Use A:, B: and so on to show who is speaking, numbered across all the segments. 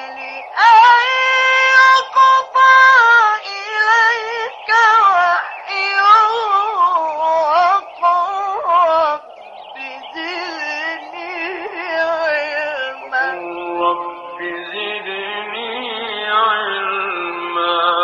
A: أن يقضى إليك وحيه وقل رب زدني علما
B: رب زدني علما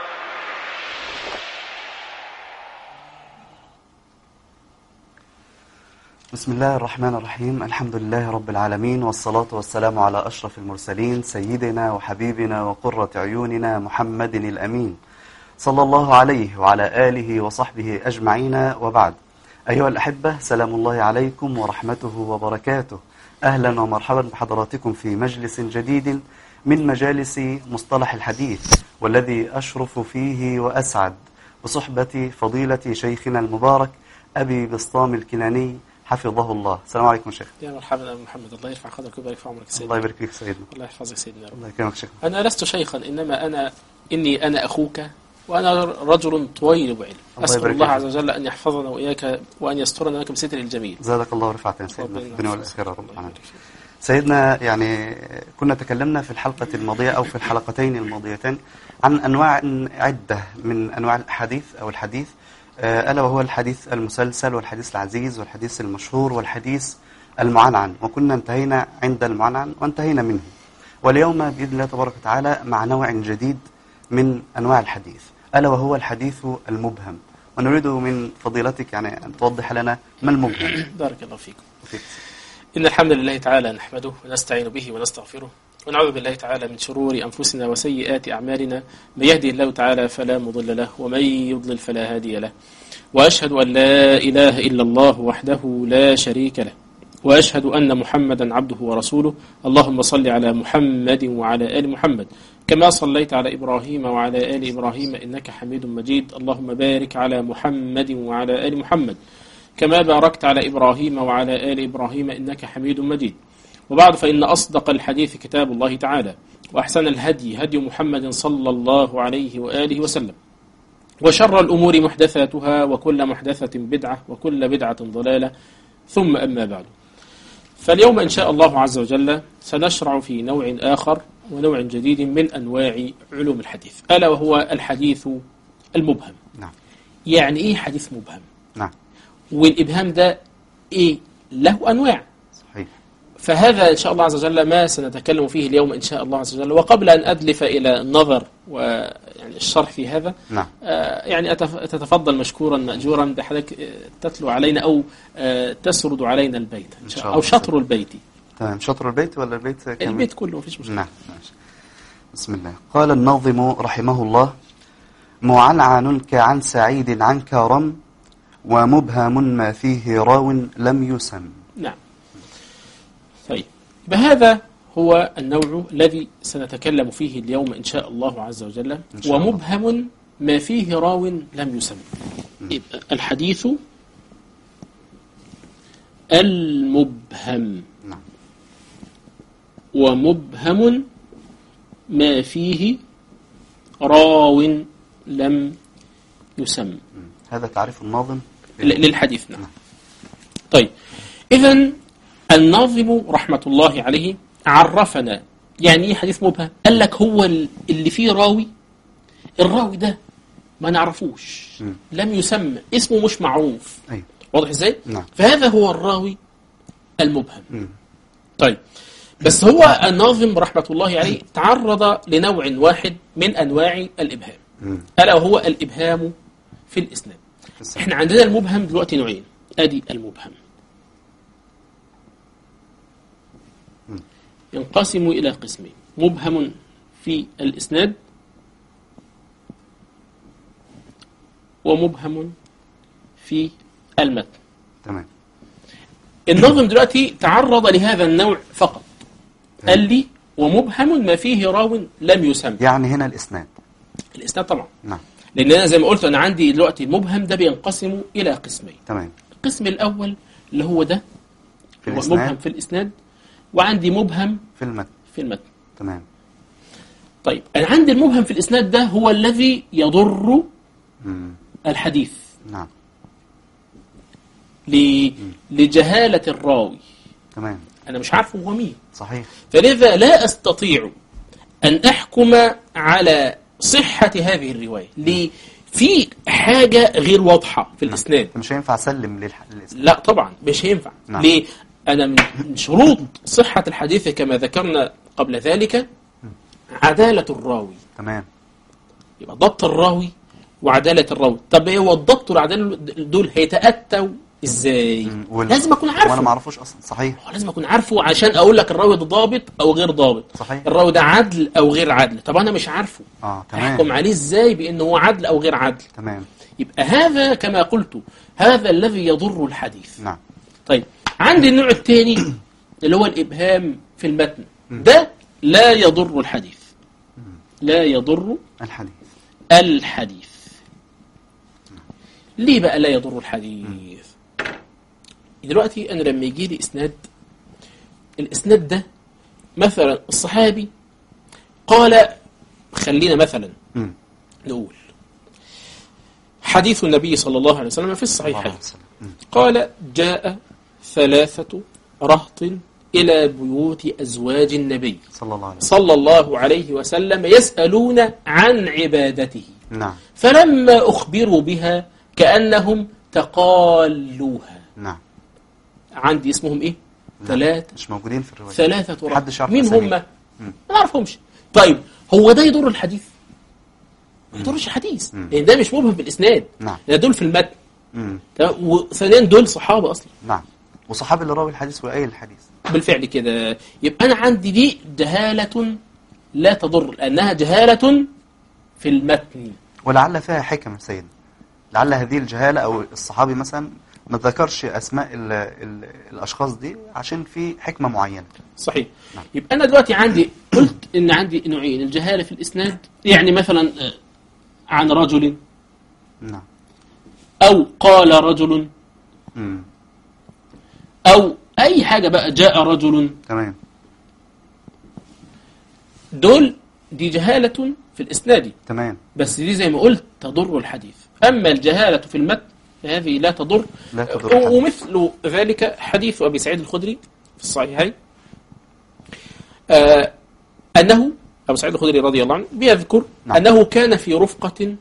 C: بسم الله الرحمن الرحيم الحمد لله رب العالمين والصلاة والسلام على أشرف المرسلين سيدنا وحبيبنا وقرة عيوننا محمد الأمين صلى الله عليه وعلى آله وصحبه أجمعين وبعد أيها الأحبة سلام الله عليكم ورحمته وبركاته أهلا ومرحبا بحضراتكم في مجلس جديد من مجالس مصطلح الحديث والذي أشرف فيه وأسعد بصحبة فضيلة شيخنا المبارك أبي بسطام الكناني حفظه الله السلام عليكم شيخ
D: يا مرحبا أبو محمد الله يرفع قدرك ويبارك في عمرك سيدنا
C: الله يبارك فيك سيدنا
D: الله يحفظك سيدنا يا رب
C: الله يكرمك شيخ
D: أنا لست شيخا إنما أنا إني أنا أخوك وأنا رجل طويل بعلم أسأل
C: يبارك
D: الله
C: فيك.
D: عز وجل أن يحفظنا وإياك وأن يسترنا لك بستر الجميل
C: زادك الله رفعة يا سيدنا
D: ربنا
C: في الدنيا
D: يحفظك.
C: والآخرة رب
D: الله
C: العالمين
D: يبارك فيك.
C: سيدنا يعني كنا تكلمنا في الحلقة الماضية أو في الحلقتين الماضيتين عن أنواع عدة من أنواع الحديث أو الحديث آه، ألا وهو الحديث المسلسل والحديث العزيز والحديث المشهور والحديث المعنعن وكنا انتهينا عند المعنعن وانتهينا منه واليوم بإذن الله تبارك وتعالى مع نوع جديد من أنواع الحديث ألا وهو الحديث المبهم ونريد من فضيلتك يعني أن توضح لنا ما المبهم
D: بارك الله فيكم
C: فيك.
D: إن الحمد لله تعالى نحمده ونستعين به ونستغفره ونعوذ بالله تعالى من شرور أنفسنا وسيئات أعمالنا من يهدي الله تعالى فلا مضل له ومن يضلل فلا هادي له وأشهد أن لا إله إلا الله وحده لا شريك له وأشهد أن محمدا عبده ورسوله اللهم صل على محمد وعلى آل محمد كما صليت على إبراهيم وعلى آل إبراهيم إنك حميد مجيد اللهم بارك على محمد وعلى آل محمد كما باركت على إبراهيم وعلى آل إبراهيم إنك حميد مجيد وبعد فإن أصدق الحديث كتاب الله تعالى وأحسن الهدي هدي محمد صلى الله عليه وآله وسلم وشر الأمور محدثاتها وكل محدثة بدعة وكل بدعة ضلالة ثم أما بعد فاليوم إن شاء الله عز وجل سنشرع في نوع آخر ونوع جديد من أنواع علوم الحديث ألا وهو الحديث المبهم
C: نعم
D: يعني إيه حديث مبهم
C: نعم
D: والإبهام ده إيه له أنواع
C: صحيح
D: فهذا إن شاء الله عز وجل ما سنتكلم فيه اليوم إن شاء الله عز وجل وقبل أن أدلف إلى النظر ويعني الشرح في هذا
C: نعم
D: آه، يعني أتف- تتفضل مشكورا مأجورا بحضرتك آه، تتلو علينا أو آه، تسرد علينا البيت إن شاء
C: شاء
D: أو
C: الله.
D: شطر البيت
C: تمام شطر البيت ولا البيت كامل؟
D: البيت كله مفيش مشكلة
C: نعم ماشي. بسم الله قال الناظم رحمه الله معنعن كعن سعيد عن كرم ومبهم ما فيه راو لم يسم
D: نعم طيب بهذا هو النوع الذي سنتكلم فيه اليوم إن شاء الله عز وجل
C: إن شاء الله.
D: ومبهم ما فيه راو لم يسم يبقى الحديث المبهم
C: نعم
D: ومبهم ما فيه راو لم يسم
C: مم. هذا تعريف الناظم
D: ل- للحديث نعم طيب إذا الناظم رحمة الله عليه عرفنا يعني إيه حديث مبهم قال لك هو ال- اللي فيه راوي الراوي ده ما نعرفوش
C: مم.
D: لم يسمى اسمه مش معروف
C: أيوة
D: واضح ازاي
C: نعم
D: فهذا هو الراوي المبهم
C: مم.
D: طيب بس هو الناظم رحمة الله عليه تعرض لنوع واحد من أنواع الإبهام
C: مم.
D: ألا وهو الإبهام في الإسناد
C: في السنة.
D: احنا عندنا المبهم دلوقتي نوعين ادي المبهم
C: مم.
D: ينقسم الى قسمين مبهم في الاسناد ومبهم في المتن
C: تمام
D: الناظم دلوقتي تعرض لهذا النوع فقط قال لي ومبهم ما فيه راو لم يسمى
C: يعني هنا الإسناد
D: الاسناد طبعا
C: نعم
D: لان انا زي ما قلت انا عندي دلوقتي المبهم ده بينقسم الى قسمين
C: تمام
D: القسم الاول اللي هو ده
C: في
D: هو
C: الإسناد
D: مبهم في الاسناد وعندي مبهم
C: في المتن
D: في المتن
C: تمام
D: طيب انا عندي المبهم في الاسناد ده هو الذي يضر
C: مم.
D: الحديث
C: نعم
D: ل... لجهالة الراوي
C: تمام
D: انا مش عارفه هو مين
C: صحيح
D: فلذا لا استطيع أن أحكم على صحة هذه الرواية ليه؟ في حاجة غير واضحة في الإسناد
C: مش هينفع اسلم للح... للإسلام.
D: لا طبعا مش هينفع
C: نعم.
D: ليه انا من من شروط صحة الحديث كما ذكرنا قبل ذلك عدالة الراوي
C: تمام
D: يبقى ضبط الراوي وعدالة الراوي طب ايه هو الضبط والعدالة دول هيتأتوا ازاي
C: مم. وال-
D: لازم اكون
C: وانا ما
D: عارفه
C: اعرفوش اصلا صحيح
D: هو لازم اكون عارفه عشان اقول لك الراوي ده ضابط او غير ضابط
C: صحيح
D: الراوي ده عدل او غير عدل طب انا مش عارفه
C: اه
D: احكم
C: تمام
D: عليه ازاي بانه هو عدل او غير عدل
C: تمام
D: يبقى هذا كما قلت هذا الذي يضر الحديث
C: نعم
D: طيب عندي النوع الثاني اللي هو الإبهام في المتن ده لا يضر الحديث لا يضر
C: الحديث
D: الحديث ليه بقى لا يضر الحديث دلوقتي أنا لما يجي لي إسناد الإسناد ده مثلا الصحابي قال خلينا مثلا
C: مم.
D: نقول حديث النبي صلى الله عليه وسلم في
C: الله عليه
D: الصحيحين
C: وسلم. مم.
D: قال جاء ثلاثة رهط إلى بيوت أزواج النبي
C: صلى الله عليه وسلم
D: صلى الله عليه وسلم يسألون عن عبادته
C: نعم
D: فلما أخبروا بها كأنهم تقالوها
C: نعم
D: عندي اسمهم إيه؟ ثلاثة
C: مش موجودين في الرواية
D: ثلاثة رهط
C: محدش يعرف
D: مين
C: أساميهم.
D: هم؟
C: مم.
D: ما نعرفهمش طيب هو ده يضر الحديث؟ ما يضرش الحديث
C: مم.
D: لأن ده مش مبهم بالإسناد
C: نعم
D: ده دول في المتن
C: مم.
D: تمام؟ وثانيا دول صحابة أصلا
C: نعم وصحابي اللي راوي الحديث وقايل الحديث
D: بالفعل كده يبقى أنا عندي دي جهالة لا تضر لأنها جهالة في المتن
C: ولعل فيها حكم يا سيدنا لعل هذه الجهالة أو الصحابي مثلا ما ذكرش أسماء ال ال الأشخاص دي عشان في حكمة معينة
D: صحيح
C: نعم.
D: يبقى أنا دلوقتي عندي قلت إن عندي نوعين الجهالة في الإسناد يعني مثلا آه، عن رجل
C: نعم
D: أو قال رجل
C: مم.
D: أو أي حاجة بقى جاء رجل
C: تمام
D: دول دي جهالة في الإسناد
C: تمام
D: بس دي زي ما قلت تضر الحديث أما الجهالة في المتن فهذه لا تضر
C: لا تضر الحديث.
D: ومثل ذلك حديث أبي سعيد الخدري في الصحيحين آه أنه أبو سعيد الخدري رضي الله عنه بيذكر
C: نعم.
D: أنه كان في رفقة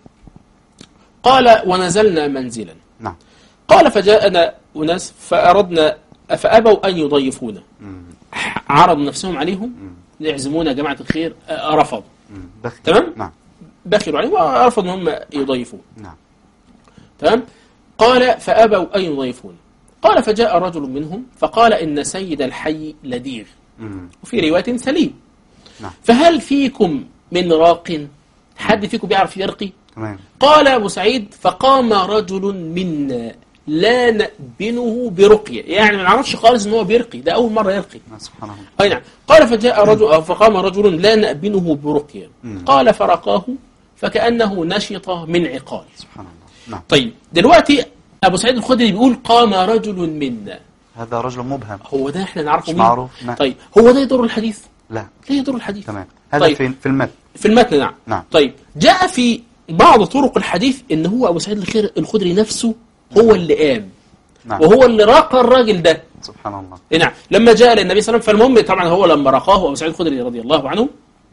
D: قال ونزلنا منزلا
C: نعم
D: قال فجاءنا أناس فأردنا فأبوا أن يضيفونا
C: مم.
D: عرضوا نفسهم عليهم
C: مم.
D: يعزمونا يا جماعة الخير آه، رفضوا
C: مم. بخل.
D: تمام؟
C: نعم
D: بخلوا عليهم ورفضوا أن هم يضيفون
C: نعم
D: تمام قال فأبوا أن يضيفون قال فجاء رجل منهم فقال إن سيد الحي لديغ
C: مم.
D: وفي رواية سليم
C: نعم.
D: فهل فيكم من راق حد فيكم بيعرف يرقي
C: تمام
D: قال أبو سعيد فقام رجل منا لا نأبنه برقية يعني ما نعرفش خالص ان هو بيرقي ده أول مرة يرقي
C: نعم، سبحان الله
D: أي نعم قال فجاء رجل أو فقام رجل لا نأبنه برقية
C: مم.
D: قال فرقاه فكأنه نشط من عقال
C: سبحان الله نعم
D: طيب دلوقتي أبو سعيد الخدري بيقول قام رجل منا
C: هذا رجل مبهم
D: هو ده احنا نعرفه
C: مش
D: مين؟
C: معروف نعم
D: طيب هو ده يضر الحديث
C: لا
D: لا يضر الحديث
C: تمام هذا
D: طيب.
C: في في المتن
D: في المتن نعم
C: نعم.
D: طيب جاء في بعض طرق الحديث ان هو ابو سعيد الخير الخدري نفسه هو اللي قام
C: نعم
D: وهو اللي راقى الراجل ده
C: سبحان الله
D: إيه نعم لما جاء للنبي صلى الله عليه وسلم فالمهم طبعا هو لما رقاه ابو سعيد الخدري رضي الله عنه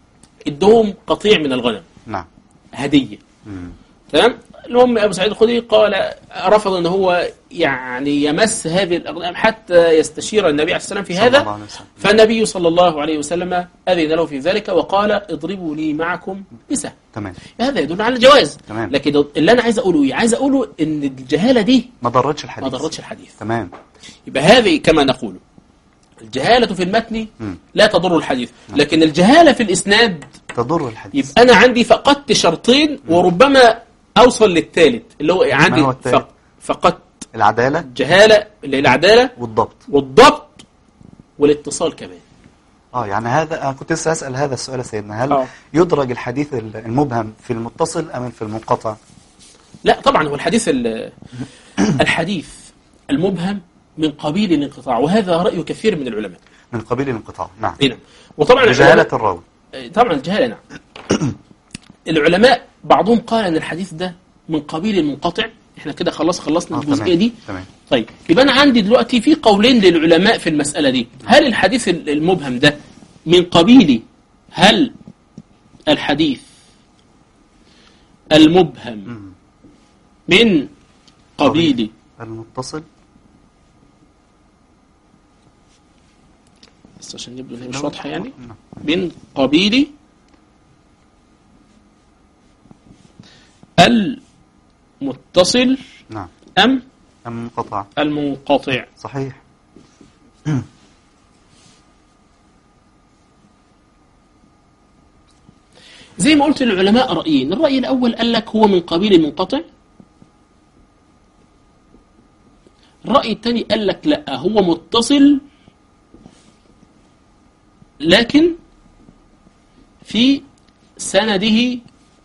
D: ادهم قطيع من الغنم
C: نعم
D: هديه
C: مم.
D: تمام المهم ابو سعيد الخدري قال رفض ان هو يعني يمس هذه الاغنام حتى يستشير النبي عليه السلام في
C: صلى
D: هذا
C: الله عليه وسلم.
D: فالنبي صلى الله عليه وسلم اذن له في ذلك وقال اضربوا لي معكم بسهم
C: تمام
D: هذا يدل على الجواز
C: تمام.
D: لكن اللي انا عايز اقوله ايه عايز اقوله ان الجهاله دي
C: ما ضرتش
D: ما
C: الحديث
D: ضرتش الحديث
C: تمام
D: يبقى هذه كما نقول الجهاله في المتن
C: مم.
D: لا تضر الحديث لكن الجهاله في الاسناد
C: تضر الحديث
D: يبقى انا عندي فقدت شرطين وربما اوصل للثالث اللي هو عندي
C: هو الثالث؟
D: فق- فقدت
C: العدالة
D: جهاله اللي هي العداله
C: والضبط
D: والضبط والاتصال كمان
C: اه يعني هذا انا كنت لسه اسال هذا السؤال يا سيدنا هل
D: آه.
C: يدرج الحديث المبهم في المتصل ام في المنقطع
D: لا طبعا هو الحديث ال- الحديث المبهم من قبيل الانقطاع وهذا رأي كثير من العلماء
C: من قبيل الانقطاع نعم
D: إيه نعم وطبعا
C: بجهالة
D: العلماء-
C: الراوي
D: طبعا الجهالة نعم العلماء بعضهم قال ان الحديث ده من قبيل المنقطع احنا كده خلاص خلصنا
C: آه،
D: الجزئية
C: تمام.
D: دي
C: تمام
D: طيب يبقى انا عندي دلوقتي في قولين للعلماء في المسألة دي هل الحديث المبهم ده من قبيل هل الحديث المبهم
C: مم.
D: من قبيل
C: المتصل
D: بس عشان يبدو ان هي مش واضحه يعني
C: نعم.
D: من قبيل المتصل
C: نعم
D: ام
C: المنقطع
D: المنقطع
C: صحيح
D: زي ما قلت للعلماء رأيين الرأي الأول قال لك هو من قبيل المنقطع الرأي الثاني قال لك لا هو متصل لكن في سنده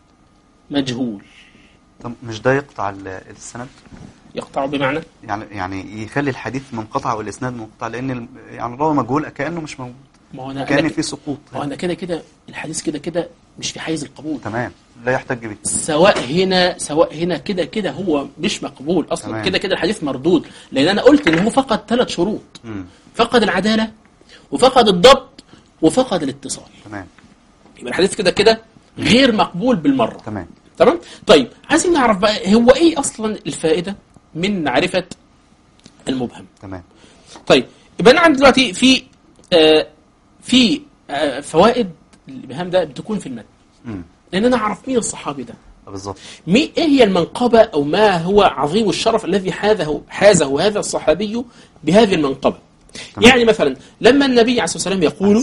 D: مجهول
C: طب مش ده يقطع ال- السند
D: يقطع بمعنى
C: يعني يعني يخلي الحديث منقطع والاسناد منقطع لان ال- يعني الراوي مجهول كانه مش موجود
D: ما هو أنا
C: كان
D: أنا-
C: في سقوط
D: ما هو أنا كده كده الحديث كده كده مش في حيز القبول
C: تمام لا يحتج به
D: سواء هنا سواء هنا كده كده هو مش مقبول اصلا
C: تمام.
D: كده كده الحديث مردود لان انا قلت ان هو فقد ثلاث شروط
C: مم.
D: فقد العداله وفقد الضبط وفقد الاتصال
C: تمام
D: يبقى الحديث كده كده غير مقبول بالمره
C: تمام
D: تمام طيب عايزين نعرف بقى هو ايه اصلا الفائده من معرفه المبهم
C: تمام
D: طيب يبقى انا عندي دلوقتي في آه في آه فوائد الابهام ده بتكون في المتن
C: مم.
D: لان انا اعرف مين الصحابي ده
C: بالظبط
D: مي ايه هي المنقبة او ما هو عظيم الشرف الذي حازه حازه هذا الصحابي بهذه المنقبة
C: تمام.
D: يعني مثلا لما النبي عليه الصلاة والسلام يقول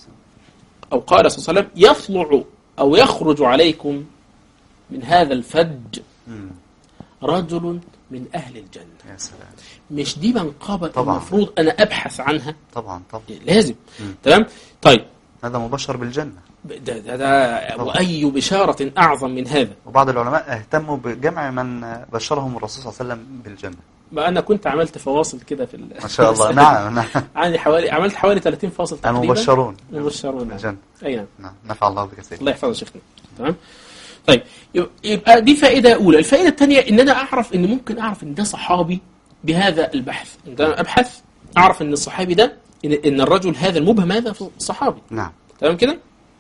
D: او قال صلى الله عليه وسلم يطلع او يخرج عليكم من هذا الفج
C: مم.
D: رجل من اهل الجنة
C: يا سلام
D: مش دي منقبة
C: طبعا.
D: المفروض انا ابحث عنها
C: طبعا طبعا
D: لازم
C: مم.
D: تمام طيب
C: هذا مبشر بالجنة
D: ده, ده, ده
C: طبعا.
D: واي بشارة اعظم من هذا
C: وبعض العلماء اهتموا بجمع من بشرهم الرسول صلى الله عليه وسلم بالجنة
D: ما انا كنت عملت فواصل كده في ال-
C: ما شاء الله نعم نعم
D: عندي حوالي عملت حوالي 30 فاصل تقريبا
C: المبشرون
D: مبشرون
C: بالجنة
D: اي نعم
C: نعم نفع الله بك سيدي
D: الله يحفظه شيخنا تمام طيب يب- يبقى دي فائده اولى الفائده الثانيه ان انا اعرف ان ممكن اعرف ان ده صحابي بهذا البحث ان انا ابحث اعرف ان الصحابي ده ان, إن الرجل هذا المبهم هذا صحابي
C: نعم
D: تمام كده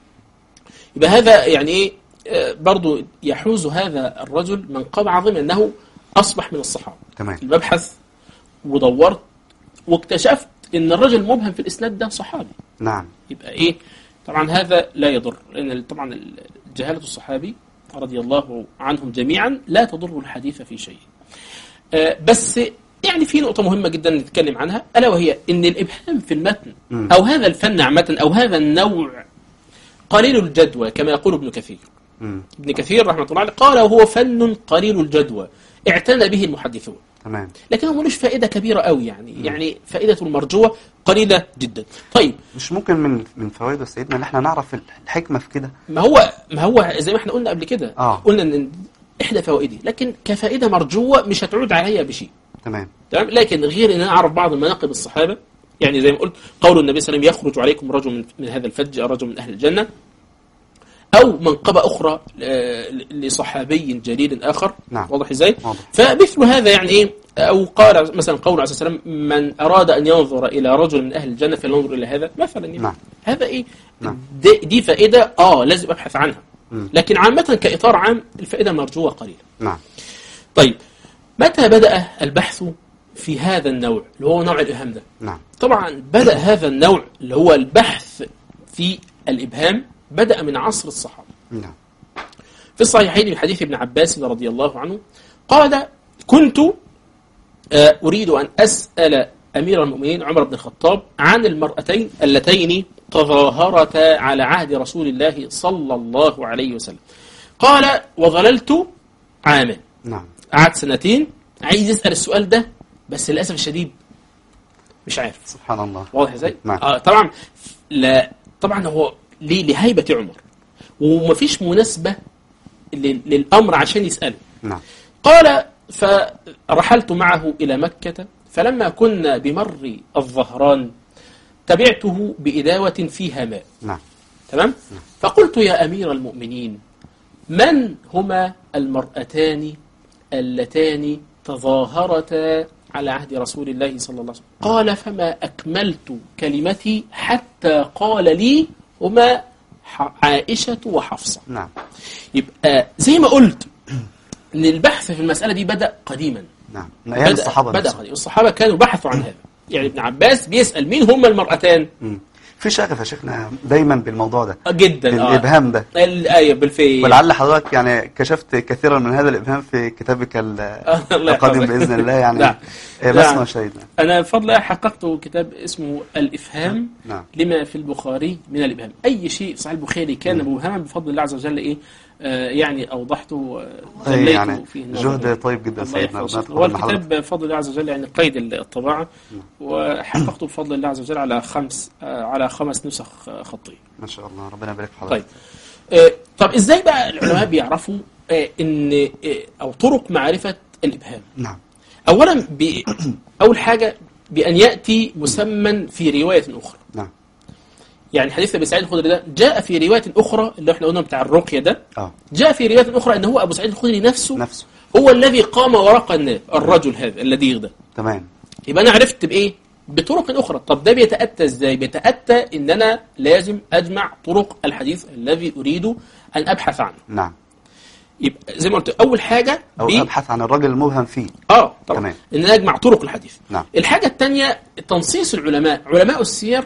D: يبقى هذا يعني ايه آه، برضو يحوز هذا الرجل منقبة عظيمة انه اصبح من الصحابه
C: تمام
D: ببحث ودورت واكتشفت ان الرجل المبهم في الاسناد ده صحابي
C: نعم
D: يبقى ايه طبعا هذا لا يضر لان طبعا جهاله الصحابي رضي الله عنهم جميعا لا تضر الحديث في شيء آه، بس يعني في نقطة مهمة جدا نتكلم عنها ألا وهي أن الإبهام في المتن
C: مم.
D: أو هذا الفن عامة أو هذا النوع قليل الجدوى كما يقول ابن كثير
C: مم.
D: ابن كثير رحمة الله عليه قال وهو فن قليل الجدوى اعتنى به المحدثون
C: تمام
D: لكنه ملوش فائدة كبيرة قوي يعني يعني فائدة المرجوة قليلة جدا طيب
C: مش ممكن من من فوائده سيدنا ان احنا نعرف الحكمة في كده
D: ما هو ما هو زي ما احنا قلنا قبل كده
C: آه.
D: قلنا ان احدى فوائدي لكن كفائده مرجوه مش هتعود عليا بشيء
C: تمام
D: تمام لكن غير ان انا اعرف بعض مناقب الصحابه يعني زي ما قلت قول النبي صلى الله عليه وسلم يخرج عليكم رجل من, من هذا الفج رجل من اهل الجنه او منقبه اخرى آه، لصحابي جليل اخر
C: نعم.
D: واضح ازاي
C: واضح.
D: فمثل هذا يعني ايه او قال مثلا قول عليه الصلاه والسلام من اراد ان ينظر الى رجل من اهل الجنه فلينظر الى هذا مثلا يعني
C: نعم.
D: هذا ايه
C: نعم.
D: دي, دي فائده اه لازم ابحث عنها
C: مم.
D: لكن عامه كاطار عام الفائده مرجوه قليلا
C: نعم
D: طيب متى بدا البحث في هذا النوع اللي هو نوع الابهام ده
C: نعم
D: طبعا بدا هذا النوع اللي هو البحث في الابهام بدا من عصر الصحابه
C: نعم
D: في الصحيحين من حديث ابن عباس رضي الله عنه قال كنت آه، أريد أن أسأل أمير المؤمنين عمر بن الخطاب عن المرأتين اللتين تظاهرتا على عهد رسول الله صلى الله عليه وسلم قال وظللت عاما
C: نعم
D: قعدت سنتين عايز يسأل السؤال ده بس للأسف الشديد مش عارف
C: سبحان الله
D: واضح ازاي؟
C: نعم.
D: آه طبعا لا طبعا هو ليه لهيبة عمر ومفيش مناسبة لل- للأمر عشان يسأله
C: نعم
D: قال فرحلت معه إلى مكة فلما كنا بمر الظهران تبعته بإداوة فيها ماء
C: نعم
D: تمام فقلت يا أمير المؤمنين من هما المرأتان اللتان تظاهرتا على عهد رسول الله صلى الله عليه وسلم قال فما أكملت كلمتي حتى قال لي هما ح- عائشة وحفصة
C: نعم
D: يبقى زي ما قلت ان البحث في المسألة دي بدأ قديما
C: نعم من ايام الصحابه
D: بدأ
C: نفسهم.
D: قديما الصحابة كانوا بحثوا عن هذا يعني ابن عباس بيسأل مين هما المرأتان
C: مم. في شغف يا شيخنا دايما بالموضوع ده
D: آه، جدا آه.
C: بالابهام ده
D: الآية بالفعل
C: ولعل حضرتك يعني كشفت كثيرا من هذا الابهام في كتابك ال-
D: الله
C: القادم
D: يحفظك.
C: باذن الله يعني
D: نعم.
C: إيه،
D: نعم.
C: بسمع شهيدنا
D: أنا بفضل الله حققت كتاب اسمه الإفهام
C: نعم
D: لما في البخاري من الإبهام أي شيء في صحيح البخاري كان مبهما بفضل الله عز وجل إيه آه يعني أوضحته آه،
C: طيب
D: جليته
C: يعني
D: فيه النظر.
C: جهد طيب جدا
D: الله
C: سيدنا
D: يحفظك.
C: ربنا
D: هو
C: يتقبل من حضرتك
D: الكتاب بفضل الله عز وجل يعني قيد الطباعة وحققته بفضل الله عز وجل على خمس آه، على خمس نسخ آه، خطية
C: ما شاء الله ربنا يبارك في حضرتك
D: طيب آه، طب ازاي بقى العلماء بيعرفوا آه، ان آه، او طرق معرفة الإبهام
C: نعم
D: اولا ب... اول حاجة بأن يأتي مسمى في رواية أخرى
C: نعم
D: يعني حديث ابي سعيد الخدري ده جاء في روايه اخرى اللي احنا قلنا بتاع الرقيه ده
C: اه
D: جاء في روايه اخرى ان هو ابو سعيد الخدري نفسه
C: نفسه
D: هو الذي قام ورقى الناس الرجل هذا الذي ده
C: تمام
D: يبقى انا عرفت بايه بطرق اخرى طب ده بيتاتى ازاي بيتاتى ان انا لازم اجمع طرق الحديث الذي اريد ان ابحث عنه
C: نعم
D: يبقى زي ما قلت اول حاجه
C: او
D: ب-
C: ابحث عن الرجل المبهم فيه
D: اه طبعا
C: تمام.
D: ان انا اجمع طرق الحديث
C: نعم.
D: الحاجه الثانيه تنصيص العلماء علماء السير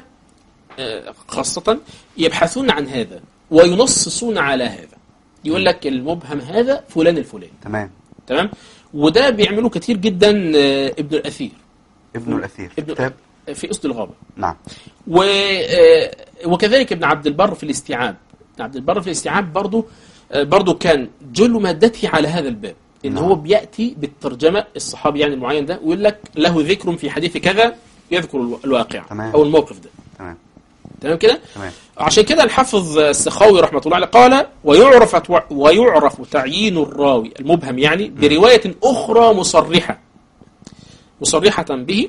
D: آه، خاصه يبحثون عن هذا وينصصون على هذا يقول لك المبهم هذا فلان الفلاني
C: تمام
D: تمام وده بيعملوه كتير جدا آه، ابن الاثير
C: ابن الاثير
D: ابن
C: كتاب
D: في اسد الغابه
C: نعم
D: و آه، وكذلك ابن عبد البر في الاستيعاب ابن عبد البر في الاستيعاب برضه آه، برضه كان جل مادته على هذا الباب ان
C: نعم.
D: هو بياتي بالترجمه الصحابي يعني المعين ده ويقول لك له ذكر في حديث كذا يذكر الو- الواقع
C: تمام.
D: او الموقف ده
C: تمام
D: تمام كده
C: تمام
D: عشان كده الحافظ السخاوي رحمه الله عليه قال ويعرف ويعرف تعيين الراوي المبهم يعني بروايه اخرى مصرحه مصرحه به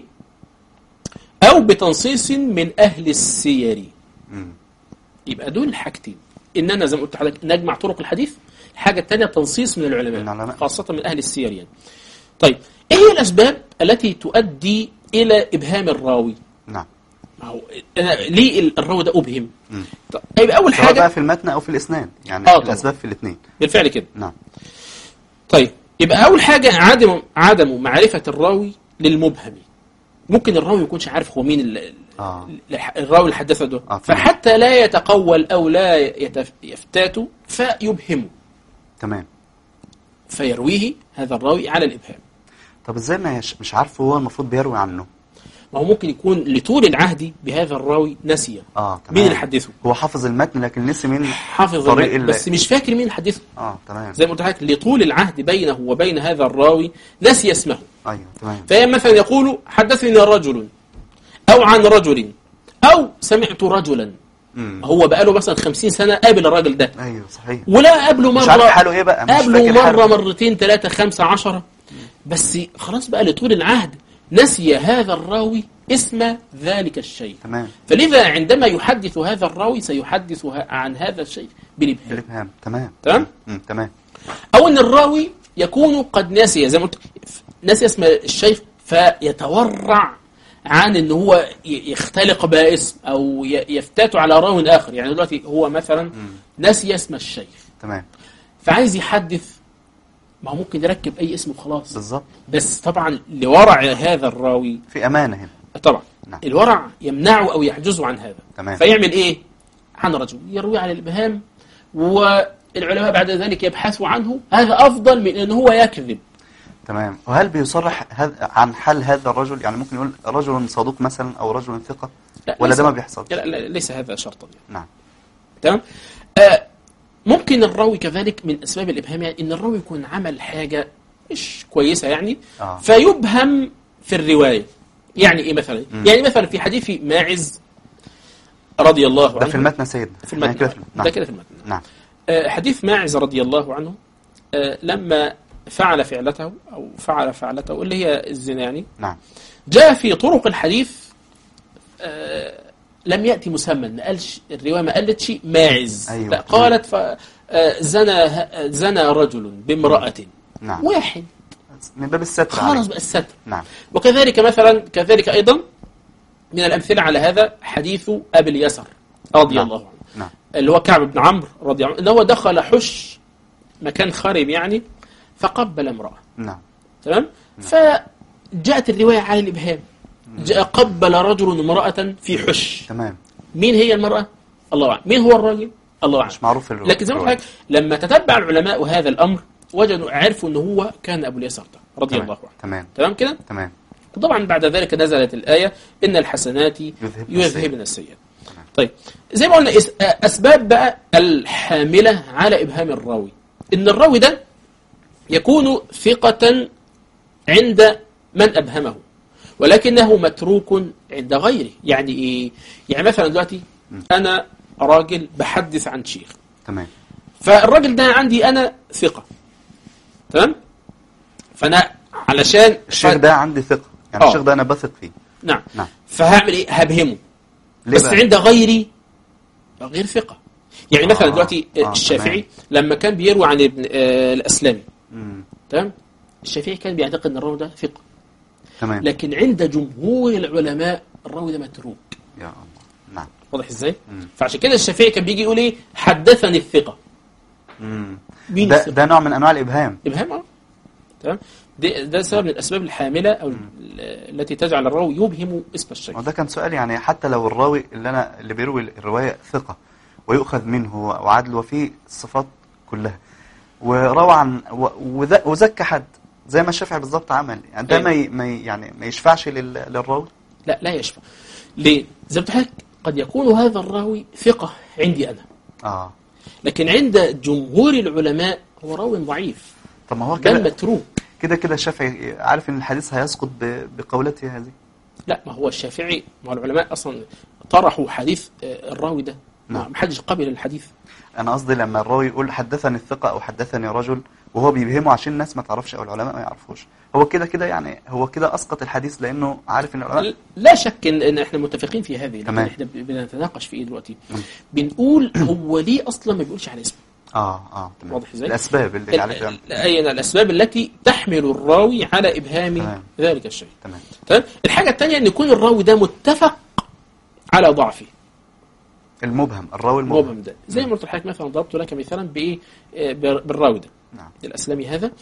D: او بتنصيص من اهل السير
C: مم.
D: يبقى دول الحاجتين ان انا زي ما قلت لحضرتك نجمع طرق الحديث الحاجه الثانيه تنصيص من العلماء,
C: من العلماء.
D: خاصه من اهل السير يعني طيب ايه هي الاسباب التي تؤدي الى ابهام الراوي
C: نعم
D: ما هو أنا ليه الراوي ده ابهم
C: مم.
D: طيب يبقى اول
C: سواء بقى
D: حاجه
C: في المتن او في الاسنان يعني
D: آه، طبعا.
C: الاسباب في الاثنين
D: بالفعل كده
C: نعم
D: طيب يبقى اول حاجه عدم عدم معرفه الراوي للمبهم ممكن الراوي ما يكونش عارف هو مين ال-
C: اه
D: الح- الراوي اللي حدثه ده
C: آه، تمام.
D: فحتى لا يتقول او لا يتف- يفتات فيبهمه
C: تمام
D: فيرويه هذا الراوي على الابهام
C: طب ازاي ما يش... مش عارف هو المفروض بيروي عنه
D: ما هو ممكن يكون لطول العهد بهذا الراوي نسي
C: اه تمام
D: مين اللي حدثه
C: هو حافظ المتن لكن نسي مين
D: حافظ
C: طريق
D: المتن،
C: ال-
D: بس مش فاكر مين اللي حدثه
C: اه تمام
D: زي ما قلت لحضرتك لطول العهد بينه وبين هذا الراوي نسي اسمه
C: ايوه تمام
D: فهي مثلا يقول حدثني رجل او عن رجل او سمعت رجلا
C: مم.
D: هو بقاله مثلا 50 سنه قابل الراجل ده
C: ايوه صحيح
D: ولا قابله
C: مش
D: مره
C: عارف حاله ايه بقى مش
D: قابله
C: فاكر
D: مره
C: حاله.
D: مرتين ثلاثه خمسه عشرة بس خلاص بقى لطول العهد نسي هذا الراوي اسم ذلك الشيء
C: تمام
D: فلذا عندما يحدث هذا الراوي سيحدث ه- عن هذا الشيء بالابهام
C: بالابهام تمام
D: تمام
C: مم. تمام
D: او ان الراوي يكون قد نسي زي ما قلت نسي اسم الشيخ فيتورع عن ان هو ي- يختلق بقى اسم او ي- يفتات على راو اخر يعني دلوقتي هو مثلا نسي اسم الشيخ
C: تمام
D: فعايز يحدث ما هو ممكن يركب اي اسم وخلاص
C: بالظبط
D: بس طبعا لورع هذا الراوي
C: في امانه هنا
D: طبعا
C: نعم.
D: الورع يمنعه او يحجزه عن هذا
C: تمام.
D: فيعمل ايه عن رجل يروي على الابهام والعلماء بعد ذلك يبحثوا عنه هذا افضل من ان هو يكذب
C: تمام وهل بيصرح هذا عن حال هذا الرجل يعني ممكن يقول رجل صدوق مثلا او رجل ثقه
D: لا،
C: ولا
D: ليس-
C: ده ما بيحصل
D: لا, لا ليس هذا شرطا يعني.
C: نعم
D: تمام آه ممكن الراوي كذلك من اسباب الابهام يعني ان الراوي يكون عمل حاجه مش كويسه يعني
C: آه.
D: فيبهم في الروايه يعني ايه مثلا
C: مم.
D: يعني مثلا في حديث ماعز رضي الله عنه
C: ده في المتن سيدنا
D: في
C: يعني
D: المتن
C: كده في
D: ده
C: نعم
D: كده في المتن
C: نعم
D: آه، حديث ماعز رضي الله عنه آه، لما فعل فعلته او فعل فعلته اللي هي الزنا يعني
C: نعم
D: جاء في طرق الحديث آه، لم يأتي مسمى ما قالش الرواية ما قالتش ماعز
C: أيوة.
D: لا قالت ف آه، زنى ه- زنى رجل بامرأة
C: نعم
D: واحد
C: من باب الستر
D: خلاص
C: عليه.
D: بقى الستر
C: نعم
D: وكذلك مثلا كذلك أيضا من الأمثلة على هذا حديث أبي اليسر رضي
C: نعم.
D: الله عنه
C: نعم
D: اللي هو كعب بن عمرو رضي الله عنه ان هو دخل حش مكان خرب يعني فقبل امراه
C: نعم
D: تمام فجاءت الروايه على الابهام جاء قبل رجل امراه في حش
C: تمام
D: مين هي المراه الله اعلم مين هو الراجل الله اعلم
C: مش معروف الرواية
D: لكن زي ما قلت لك لما تتبع العلماء هذا الامر وجدوا عرفوا ان هو كان ابو اليسار ده رضي
C: تمام.
D: الله عنه
C: تمام
D: تمام كده
C: تمام
D: وطبعا بعد ذلك نزلت الآية إن الحسنات
C: يذهبن
D: يذهبن السيئات طيب زي ما قلنا إس- أسباب بقى الحاملة على إبهام الراوي إن الراوي ده يكون ثقة عند من أبهمه ولكنه متروك عند غيره يعني إيه؟ يعني مثلا دلوقتي أنا راجل بحدث عن شيخ
C: تمام
D: فالراجل ده عندي أنا ثقة تمام فأنا علشان
C: الشيخ ده عندي ثقة يعني
D: آه.
C: الشيخ ده أنا بثق فيه
D: نعم
C: نعم
D: فهعمل ايه هبهمه
C: ليه
D: بس
C: بقى؟
D: عند غيري غير ثقة يعني مثلا
C: آه،
D: دلوقتي
C: آه،
D: الشافعي لما كان بيروي عن ابن آه الأسلامي
C: مم.
D: تمام الشافعي كان بيعتقد ان الراوي ده ثقة
C: تمام
D: لكن عند جمهور العلماء الراوي ده متروك
C: يا الله نعم
D: واضح ازاي
C: مم.
D: فعشان كده الشافعي كان بيجي يقول ايه حدثني الثقة
C: مم.
D: مين
C: ده,
D: الثقة
C: ده نوع من أنواع الإبهام
D: ابهام اه تمام ده, ده سبب من الاسباب الحاملة او ال- التي تجعل الراوي يبهم اسم الشيء
C: وده كان سؤال يعني حتى لو الراوي اللي أنا اللي بيروي الرواية ثقة ويؤخذ منه وعدل وفيه الصفات كلها وروى عن و- وذ- وزكى حد زي ما الشافعي بالظبط عمل يعني ده
D: أيوة.
C: ما ي- ما ي- يعني ما يشفعش لل- للراوي
D: لا لا يشفع ليه؟ زي ما قلت لك قد يكون هذا الراوي ثقة عندي أنا
C: اه
D: لكن عند جمهور العلماء هو راوي ضعيف
C: طب ما هو
D: بل
C: كده
D: متروك
C: كده كده الشافعي عارف ان الحديث هيسقط ب- بقولته هذه
D: لا ما هو الشافعي ما هو العلماء أصلا طرحوا حديث آه، الراوي ده ما
C: نعم.
D: ما حدش قبل الحديث
C: انا قصدي لما الراوي يقول حدثني الثقة او حدثني رجل وهو بيبهمه عشان الناس ما تعرفش او العلماء ما يعرفوش هو كده كده يعني هو كده اسقط الحديث لانه عارف ان العلماء
D: لا شك ان إن احنا متفقين في هذه لكن
C: تمام.
D: احنا ب- بنتناقش في ايه دلوقتي
C: مم.
D: بنقول هو ليه اصلا ما بيقولش على اسمه
C: اه اه تمام
D: واضح ازاي؟
C: الاسباب اللي
D: ال-
C: عليك
D: ال- أي الاسباب التي تحمل الراوي على ابهام
C: تمام.
D: ذلك الشيء
C: تمام
D: تمام الحاجه الثانيه ان يكون الراوي ده متفق على ضعفه
C: المبهم الراوي المبهم
D: مبهم ده زي ما قلت لحضرتك مثلا ضربت لك مثالا بايه آه، بال- بالراوي ده
C: نعم
D: الاسلامي هذا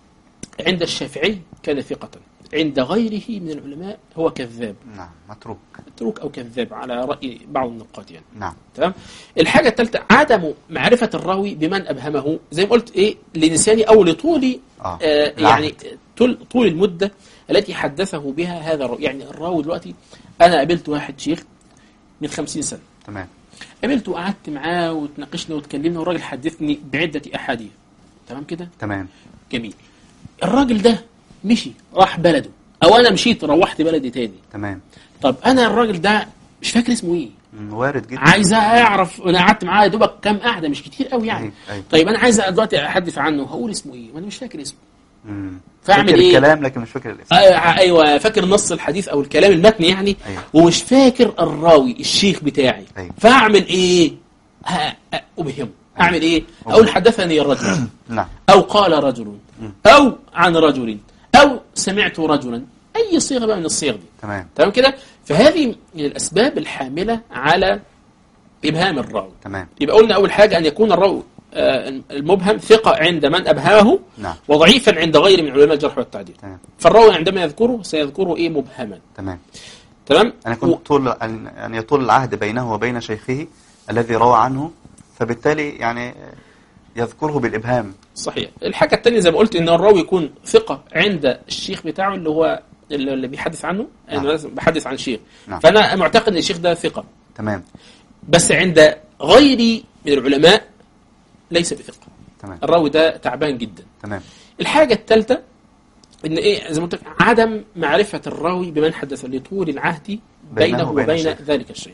D: عند الشافعي كان ثقة عند غيره من العلماء هو كذاب
C: نعم متروك
D: متروك او كذاب على راي بعض النقاد يعني
C: نعم
D: تمام الحاجه الثالثه عدم معرفه الراوي بمن ابهمه زي ما قلت ايه لنسيان او لطول
C: آه.
D: آه
C: العهد.
D: يعني طول طول المده التي حدثه بها هذا الراوي يعني الراوي دلوقتي انا قابلت واحد شيخ من خمسين سنه
C: تمام
D: قابلته وقعدت معاه وتناقشنا وتكلمنا والراجل حدثني بعده احاديث تمام كده
C: تمام
D: جميل الراجل ده مشي راح بلده او انا مشيت روحت بلدي تاني
C: تمام
D: طب انا الراجل ده مش فاكر اسمه ايه
C: مم، وارد جدا
D: عايز اعرف انا قعدت معاه يا دوبك كام قعده مش كتير قوي يعني
C: أيوة، أيوة.
D: طيب انا عايز دلوقتي احدث عنه هقول اسمه ايه وانا مش فاكر اسمه
C: مم.
D: فأعمل
C: فاكر
D: إيه؟
C: الكلام لكن مش فاكر الاسم
D: آه ايوه فاكر نص الحديث او الكلام المتني يعني
C: أيوة.
D: ومش فاكر الراوي الشيخ بتاعي
C: أيوة.
D: فاعمل ايه ها- ابهمه اعمل ايه اقول حدثني الرجل
C: نعم
D: او قال رجل او عن رجل او سمعت رجلا اي صيغه بقى من الصيغ دي
C: تمام
D: تمام كده فهذه من الاسباب الحامله على ابهام الراوي
C: تمام
D: يبقى قلنا أول حاجة أن يكون الراوي آه، المبهم ثقة عند من أبهاه
C: نعم.
D: وضعيفا عند غيره من علماء الجرح والتعديل
C: تمام
D: فالراوي عندما يذكره سيذكره إيه مبهما
C: تمام
D: تمام
C: أن يكون طول أن أن يطول العهد بينه وبين شيخه الذي روى عنه فبالتالي يعني يذكره بالإبهام
D: صحيح الحاجة الثانية زي ما قلت أن الراوي يكون ثقة عند الشيخ بتاعه اللي هو اللي اللي بيحدث عنه
C: نعم.
D: أنا مثلاً بحدث عن شيخ
C: نعم.
D: فأنا معتقد أن الشيخ ده ثقة
C: تمام
D: بس عند غيري من العلماء ليس بثقة
C: تمام
D: الراوي ده تعبان جدا
C: تمام
D: الحاجة الثالثة ان ايه زي ما قلت لك عدم معرفة الراوي بمن حدث لطول العهد
C: بينه
D: بينه
C: وبين
D: وبين
C: الشيخ.
D: ذلك الشيخ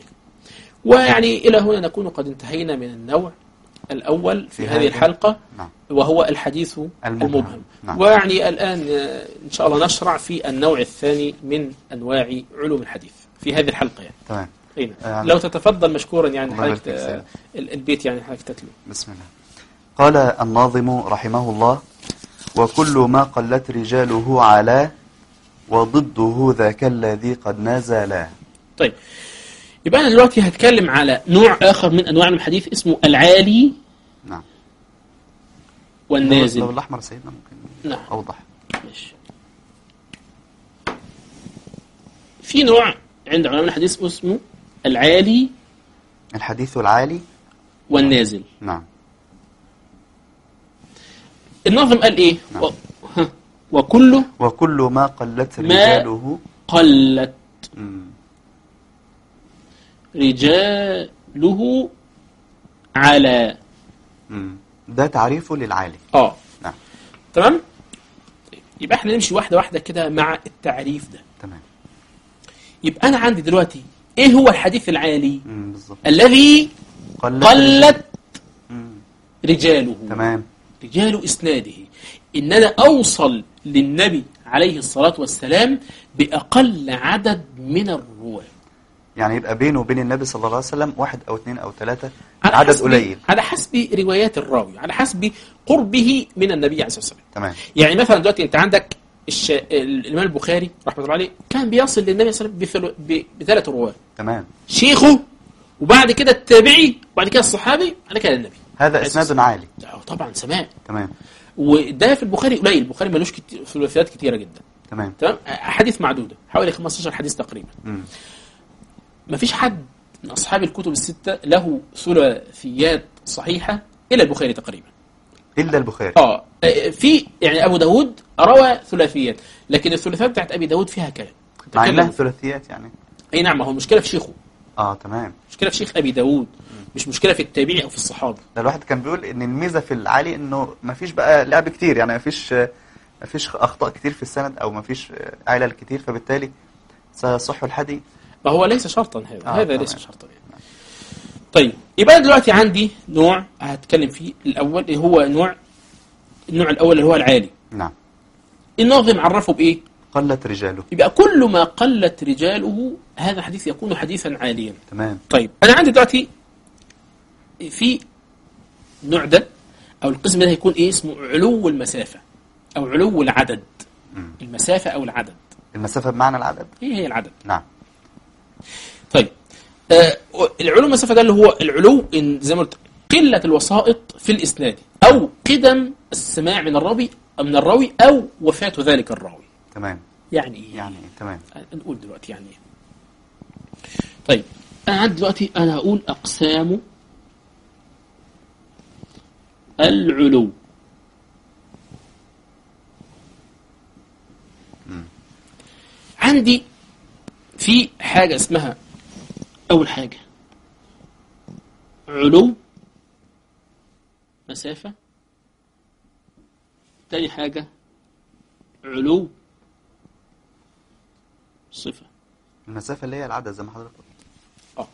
D: ويعني الى هنا نكون قد انتهينا من النوع الاول في,
C: في
D: هذه
C: هذا-
D: الحلقة
C: نعم
D: وهو الحديث
C: المبهم.
D: المبهم,
C: نعم.
D: ويعني الان آه، ان شاء الله نشرع في النوع الثاني من انواع علوم الحديث في هذه الحلقة يعني
C: تمام
D: أين؟
C: يعني-
D: لو تتفضل مشكورا يعني
C: الله
D: حضرتك
C: يبارك فيك
D: آه، ال- البيت يعني حضرتك تتلو
C: بسم الله قال الناظم رحمه الله وكل ما قلت رجاله على وضده ذاك الذي قد نزلا
D: طيب يبقى انا دلوقتي هتكلم على نوع اخر من انواع الحديث اسمه العالي
C: نعم لو
D: والنازل
C: الاحمر سيدنا ممكن
D: نعم.
C: اوضح
D: ماشي. في نوع عند علماء الحديث اسمه العالي
C: الحديث العالي
D: والنازل
C: نعم
D: الناظم قال ايه
C: نعم.
D: و... ها. وكله
C: وكل ما قلت
D: ما-
C: رجاله
D: قلت
C: مم.
D: رجاله على
C: مم. ده تعريفه للعالي
D: اه
C: نعم
D: تمام يبقى احنا نمشي واحده واحده كده مع التعريف ده
C: تمام
D: يبقى انا عندي دلوقتي ايه هو الحديث العالي
C: مم. بالظبط
D: الذي
C: قلت
D: قلت
C: مم.
D: رجاله
C: تمام
D: رجال اسناده ان انا اوصل للنبي عليه الصلاه والسلام باقل عدد من الرواه
C: يعني يبقى بينه وبين النبي صلى الله عليه وسلم واحد او اثنين او ثلاثة
D: على
C: عدد
D: حسب-
C: قليل
D: على حسب روايات الراوي على حسب قربه من النبي عليه الصلاه والسلام
C: تمام
D: يعني مثلا دلوقتي انت عندك الش... الامام البخاري رحمه الله عليه كان بيصل للنبي صلى الله عليه وسلم بثلو... ب... بثلاث رواه
C: تمام
D: شيخه وبعد كده التابعي وبعد كده الصحابي بعد كده النبي
C: هذا اسناد عالي
D: ده طبعا سماع
C: تمام
D: وده في البخاري قليل البخاري ملوش كتير ثلاثيات كتيره جدا
C: تمام
D: تمام احاديث معدوده حوالي 15 حديث تقريبا
C: مم.
D: ما فيش حد من اصحاب الكتب السته له ثلاثيات صحيحه الا البخاري تقريبا
C: الا البخاري
D: اه في يعني ابو داود روى ثلاثيات لكن الثلاثيات بتاعت ابي داود فيها كلام
C: مع انها
D: تكلم.
C: ثلاثيات يعني
D: اي نعم هو المشكله في شيخه
C: اه تمام
D: مشكله في شيخ ابي داود مش مشكله في التابعي او في الصحابي
C: ده الواحد كان بيقول ان الميزه في العالي انه ما فيش بقى لعب كتير يعني ما فيش ما فيش اخطاء كتير في السند او ما فيش علل كتير فبالتالي سيصح الحديث
D: ما هو ليس شرطا هذا
C: آه،
D: هذا
C: تمام.
D: ليس شرطا يعني. طيب يبقى أنا دلوقتي عندي نوع هتكلم فيه الاول اللي هو نوع النوع الاول اللي هو العالي
C: نعم
D: الناظم عرفه بايه
C: قلت رجاله
D: يبقى كل ما قلت رجاله هذا حديث يكون حديثا عاليا
C: تمام
D: طيب انا عندي دلوقتي في النوع ده او القسم ده هيكون ايه اسمه علو المسافه او علو العدد
C: مم.
D: المسافه او العدد
C: المسافه بمعنى العدد
D: ايه هي العدد
C: نعم
D: طيب آه العلو المسافه ده اللي هو العلو ان زي ما قلت قله الوسائط في الاسناد او قدم السماع من الراوي من الراوي او وفاه ذلك الراوي
C: تمام
D: يعني ايه
C: يعني تمام
D: نقول دلوقتي يعني ايه طيب انا عندي دلوقتي انا هقول اقسام العلو
C: مم.
D: عندي في حاجة اسمها أول حاجة علو مسافة تاني حاجة علو صفة
C: المسافه اللي هي العدد زي ما حضرتك قلت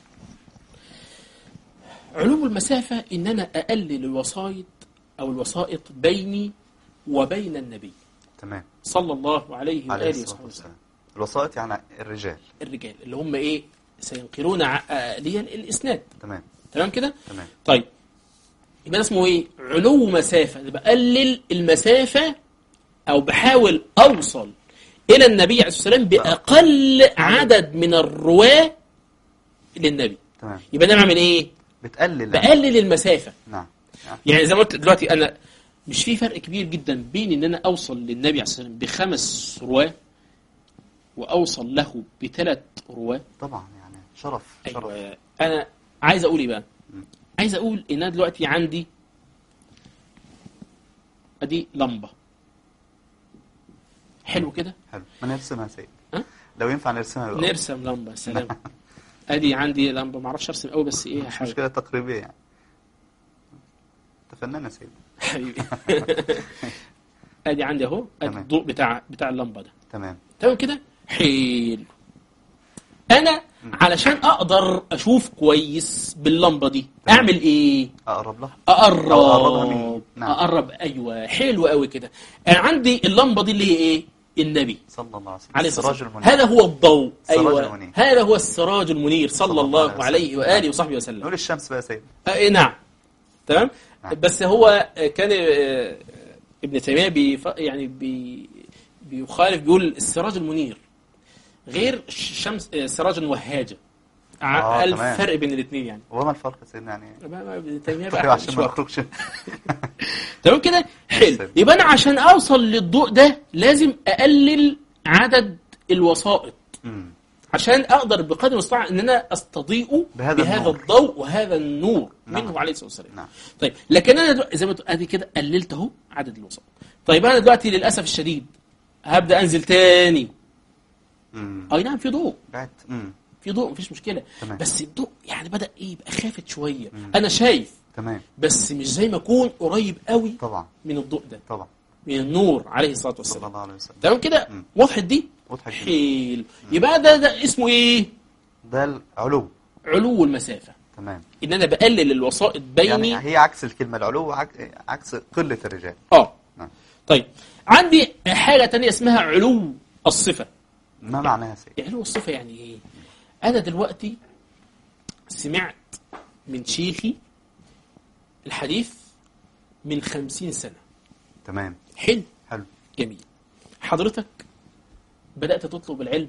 D: علو المسافة إن أنا أقلل الوسائط أو الوسائط بيني وبين النبي
C: تمام
D: صلى الله عليه
C: عليه
D: وآله
C: الصلاه
D: وصحبه وسلم
C: والسلام الوسائط يعني الرجال
D: الرجال اللي هم إيه سينقلون ع- آه، لي الإسناد
C: تمام
D: تمام كده
C: تمام
D: طيب يبقى ده اسمه ايه علو مسافه أنا بقلل المسافه او بحاول اوصل الى النبي عليه الصلاه والسلام باقل عدد من الرواه للنبي
C: تمام
D: يبقى انا بعمل ايه
C: بتقلل
D: بقلل المسافه
C: نعم نعم.
D: يعني زي ما قلت دلوقتي انا مش في فرق كبير جدا بين ان انا اوصل للنبي عليه الصلاه والسلام بخمس رواه واوصل له بثلاث رواه
C: طبعا يعني شرف شرف
D: ايوه انا عايز اقول ايه بقى
C: مم.
D: عايز اقول ان انا دلوقتي عندي ادي لمبه حلو كده
C: حلو ما نرسمها يا سيد
D: ها؟
C: لو ينفع نرسمها يبقى
D: نرسم لمبه سلام ادي عندي لمبه ما اعرفش ارسم قوي بس ايه
C: مش
D: هحاول
C: مشكله تقريبيه يعني تفنن يا سيد
D: حبيبي ادي عندي اهو ادي
C: تمام.
D: الضوء بتاع بتاع اللمبه ده
C: تمام
D: تمام كده حلو انا علشان اقدر اشوف كويس باللمبه دي
C: تمام.
D: اعمل ايه
C: اقرب لها
D: اقرب
C: أو أقربها مني. نعم.
D: اقرب ايوه حلو قوي كده انا عندي اللمبه دي اللي هي ايه النبي
C: صلى الله عليه وسلم
D: عليه الصلاه
C: السراج
D: والسلام
C: المنير
D: هذا هو الضوء
C: السراج
D: ايوه
C: المنير.
D: هذا هو السراج المنير صلى الله عليه
C: وسلم.
D: واله وصحبه وسلم
C: نقول الشمس بقى يا سيد
D: آه، إيه نعم تمام
C: نعم.
D: بس هو آه، كان آه، ابن تيميه بيف... يعني بي... بيخالف بيقول السراج المنير غير الشمس آه، سراج وهاجه ع-
C: آه،
D: ألف
C: تمام.
D: فرق بين الاثنين يعني
C: وما الفرق يا سيدنا يعني
D: ما- ما- ابن تيمية بقى
C: طيب عشان
D: مش
C: ما
D: وقت.
C: نخرجش
D: تمام كده حلو
C: سلام.
D: يبقى انا عشان اوصل للضوء ده لازم اقلل عدد الوسائط
C: مم.
D: عشان اقدر بقدر المستطاع ان انا استضيء
C: بهذا
D: بهذا
C: النور.
D: الضوء وهذا النور
C: نعم.
D: منه عليه الصلاه والسلام
C: نعم.
D: طيب لكن انا دلوقتي زي ما تقول ادي كده قللت اهو عدد الوسائط طيب انا دلوقتي للاسف الشديد هبدا انزل تاني
C: مم.
D: اي نعم في ضوء
C: بعت مم.
D: في ضوء مفيش مشكله
C: تمام.
D: بس الضوء يعني بدا ايه يبقى خافت شويه انا شايف
C: تمام
D: بس مش زي ما اكون قريب قوي
C: طبعا
D: من الضوء ده
C: طبعا
D: من النور عليه الصلاه
C: صلى
D: والسلام
C: الله عليه وسلم
D: تمام كده
C: مم.
D: وضحت دي
C: وضحت جدا.
D: حلو يبقى ده ده اسمه ايه
C: ده العلو
D: علو المسافه
C: تمام
D: ان انا بقلل الوسائط بيني
C: يعني هي عكس الكلمة العلو عك- عكس قلة الرجال
D: اه
C: نعم.
D: طيب عندي حاجه تانية اسمها علو الصفه
C: ما معناها سيد
D: علو الصفه يعني ايه انا دلوقتي سمعت من شيخي الحديث من خمسين سنه
C: تمام
D: حلو
C: حلو
D: جميل حضرتك بدأت تطلب العلم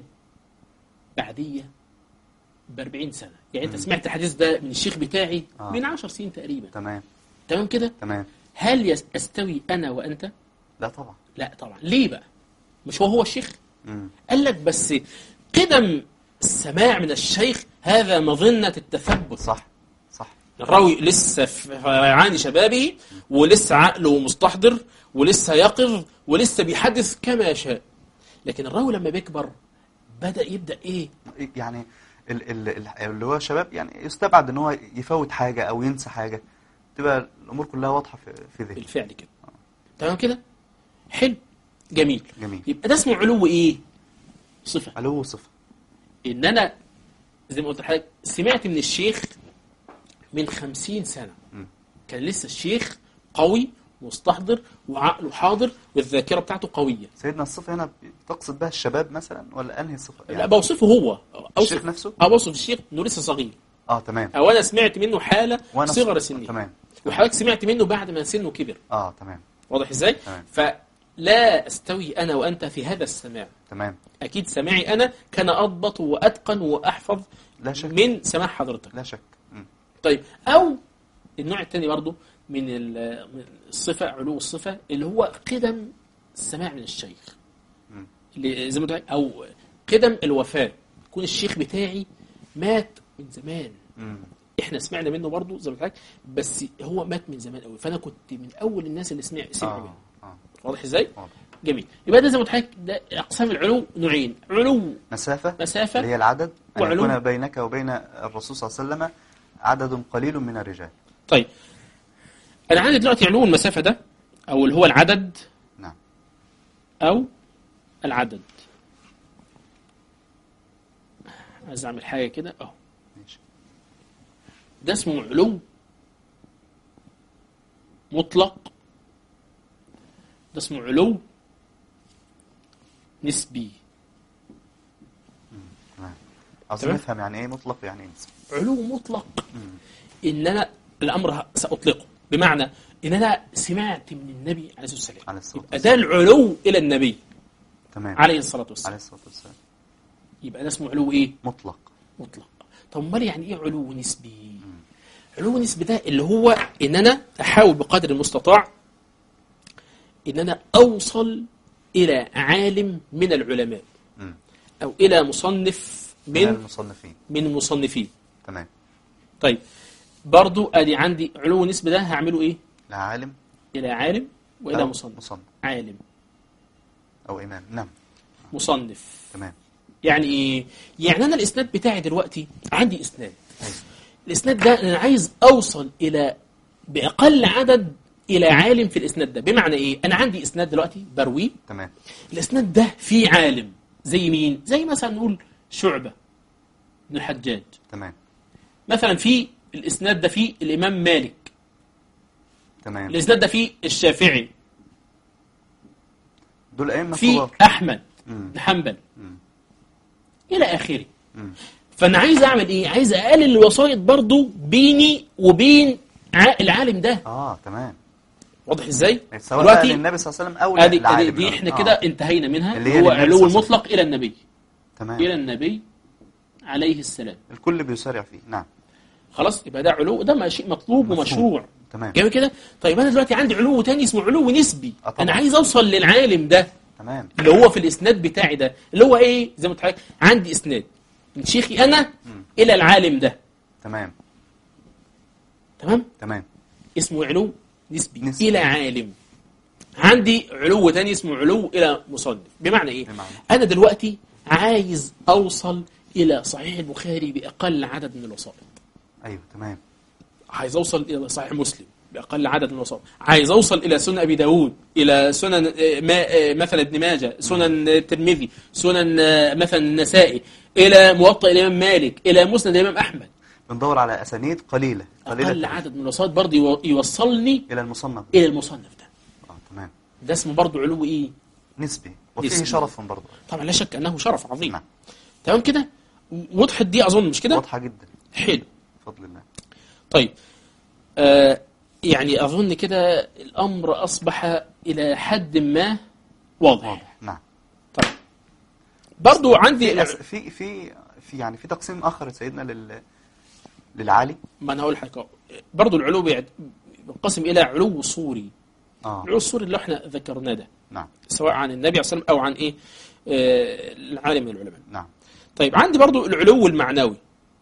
D: بعدية بأربعين سنة يعني أنت سمعت الحديث ده من الشيخ بتاعي
C: آه.
D: من عشر سنين تقريبا
C: تمام
D: تمام كده
C: تمام
D: هل يس- أستوي أنا وأنت
C: لا طبعا
D: لا طبعا ليه بقى مش هو هو الشيخ
C: مم.
D: قال لك بس قدم السماع من الشيخ هذا مظنة التثبت
C: صح صح
D: الراوي لسه في ريعان شبابه ولسه عقله مستحضر ولسه يقظ ولسه بيحدث كما يشاء لكن الراوي لما بيكبر بدأ يبدأ ايه
C: يعني ال- ال- ال- اللي هو شباب يعني يستبعد ان هو يفوت حاجة او ينسى حاجة تبقى الامور كلها واضحة في في ذهنه
D: بالفعل كده تمام كده حلو جميل
C: جميل
D: يبقى ده اسمه علو ايه صفة
C: علو وصفة
D: ان انا زي ما قلت لحضرتك سمعت من الشيخ من خمسين سنة
C: مم.
D: كان لسه الشيخ قوي مستحضر وعقله حاضر والذاكرة بتاعته قوية
C: سيدنا الصفة هنا تقصد بها الشباب مثلا ولا انهي صفة
D: لا بوصفه هو
C: الشيخ نفسه؟
D: اه بوصف الشيخ انه لسه صغير
C: اه تمام
D: او انا سمعت منه حاله
C: وأنا
D: صغر
C: ص-
D: سنه
C: تمام
D: وحضرتك سمعت منه بعد ما سنه كبر
C: اه تمام
D: واضح ازاي
C: تمام.
D: فلا استوي انا وانت في هذا السماع
C: تمام
D: اكيد سماعي انا كان اضبط واتقن واحفظ
C: لا شك
D: من سماع حضرتك
C: لا شك مم.
D: طيب او النوع الثاني برضو من ال- من الصفه علو الصفه اللي هو قدم السماع من الشيخ
C: مم.
D: اللي زي ما قلت لك، او قدم الوفاه يكون الشيخ بتاعي مات من زمان
C: مم.
D: احنا سمعنا منه برضه زي ما قلت لك بس هو مات من زمان قوي فانا كنت من اول الناس اللي سمع سمع منه
C: اه اه
D: واضح ازاي
C: واضح.
D: جميل يبقى ده زي ما قلت لك ده اقسام العلو نوعين علو
C: مسافة
D: مسافة
C: اللي هي العدد أن
D: وعلو.
C: يكون بينك وبين الرسول صلى الله عليه وسلم عدد قليل من الرجال
D: طيب انا عندي دلوقتي علو المسافه ده او اللي هو العدد
C: نعم
D: او العدد عايز اعمل حاجه كده اهو
C: ماشي
D: ده اسمه علو مطلق ده اسمه علو نسبي
C: تمام عاوزين
D: تمام.
C: نفهم يعني ايه مطلق يعني ايه نسبي
D: علو مطلق
C: مم.
D: ان انا الامر ه- ساطلقه بمعنى ان انا سمعت من النبي عليه الصلاه والسلام
C: عليه الصلاة
D: يبقى ده العلو الى النبي
C: تمام
D: عليه الصلاه والسلام
C: عليه الصلاة والسلام
D: يبقى ده اسمه علو ايه
C: مطلق
D: مطلق طب امال يعني ايه علو نسبي علو نسبي ده اللي هو ان انا احاول بقدر المستطاع ان انا اوصل الى عالم من العلماء
C: مم.
D: او الى مصنف
C: من
D: من
C: المصنفين
D: من المصنفين
C: تمام
D: طيب برضو ادي عندي علو نسبي ده هعمله ايه
C: العالم
D: الى عالم والى
C: أو
D: مصنف
C: مصنف
D: عالم
C: أو إمام نعم
D: مصنف
C: تمام
D: يعني ايه يعني انا الاسناد بتاعي دلوقتي عندي اسناد
C: أيوة.
D: الاسناد ده انا عايز اوصل الى باقل عدد الى عالم في الاسناد ده بمعنى ايه انا عندي اسناد دلوقتي برويه
C: تمام
D: الاسناد ده فيه عالم زي مين زي مثلا نقول شعبة بن الحجاج
C: تمام
D: مثلا في الاسناد ده فيه الامام مالك
C: تمام
D: الاسناد ده فيه الشافعي
C: دول أئمة
D: في
C: كبار
D: احمد
C: مم.
D: بن حنبل
C: مم.
D: الى اخره
C: مم.
D: فانا عايز اعمل ايه عايز اقلل الوسائط برضو بيني وبين ع- العالم ده
C: اه تمام
D: واضح ازاي
C: سواء بقى للنبي صلى الله عليه وسلم أو
D: ادي
C: للعالم
D: ادي دي
C: يعني.
D: احنا
C: آه.
D: كده انتهينا منها
C: اللي هي
D: هو
C: للنبي
D: علو
C: صلى الله عليه
D: المطلق الى النبي
C: تمام
D: الى النبي عليه السلام
C: الكل بيسارع فيه نعم
D: خلاص يبقى ده علو ده ما شيء مطلوب
C: مفهوم.
D: ومشروع
C: تمام
D: جميل كده طيب انا دلوقتي عندي علو تاني اسمه علو نسبي
C: آه طبعا.
D: انا عايز اوصل للعالم ده
C: تمام
D: اللي هو في الاسناد بتاعي ده اللي هو ايه زي ما قلت لحضرتك عندي اسناد من شيخي انا الى العالم ده
C: تمام
D: تمام
C: تمام
D: اسمه علو نسبي,
C: نسبي.
D: الى عالم عندي علو تاني اسمه علو الى مصنف بمعنى ايه
C: بمعنى.
D: انا دلوقتي عايز اوصل الى صحيح البخاري باقل عدد من الوسائط
C: ايوه تمام
D: عايز اوصل الى صحيح مسلم باقل عدد من الوسائط عايز اوصل الى سنن ابي داود الى سنن آه، ما آه، مثلا ابن ماجه سنن آه، الترمذي سنن آه، مثلا النسائي الى موطئ الامام مالك الى مسند الامام احمد
C: بندور على اسانيد قليله قليله
D: اقل عدد من الوسائط برضه يو- يوصلني
C: الى المصنف
D: الى المصنف ده
C: اه تمام
D: ده اسمه برضه علو ايه
C: نسبي وفيه
D: نسبي.
C: شرف برضه
D: طبعا لا شك انه شرف عظيم
C: نعم
D: تمام كده وضحت دي اظن مش كده
C: واضحه جدا
D: حلو
C: بفضل الله
D: طيب آه يعني اظن كده الامر اصبح الى حد ما واضح
C: واضح نعم
D: طيب برضو عندي
C: في أس... في في في يعني في تقسيم اخر يا سيدنا لل للعالي
D: ما انا هقول لحضرتك أهو. برضو العلو بيعد- بينقسم الى علو صوري
C: اه
D: العلو الصوري اللي احنا ذكرناه ده
C: نعم
D: سواء عن النبي عليه الصلاه والسلام او عن ايه آه العالم من العلماء
C: نعم
D: طيب عندي برضو العلو المعنوي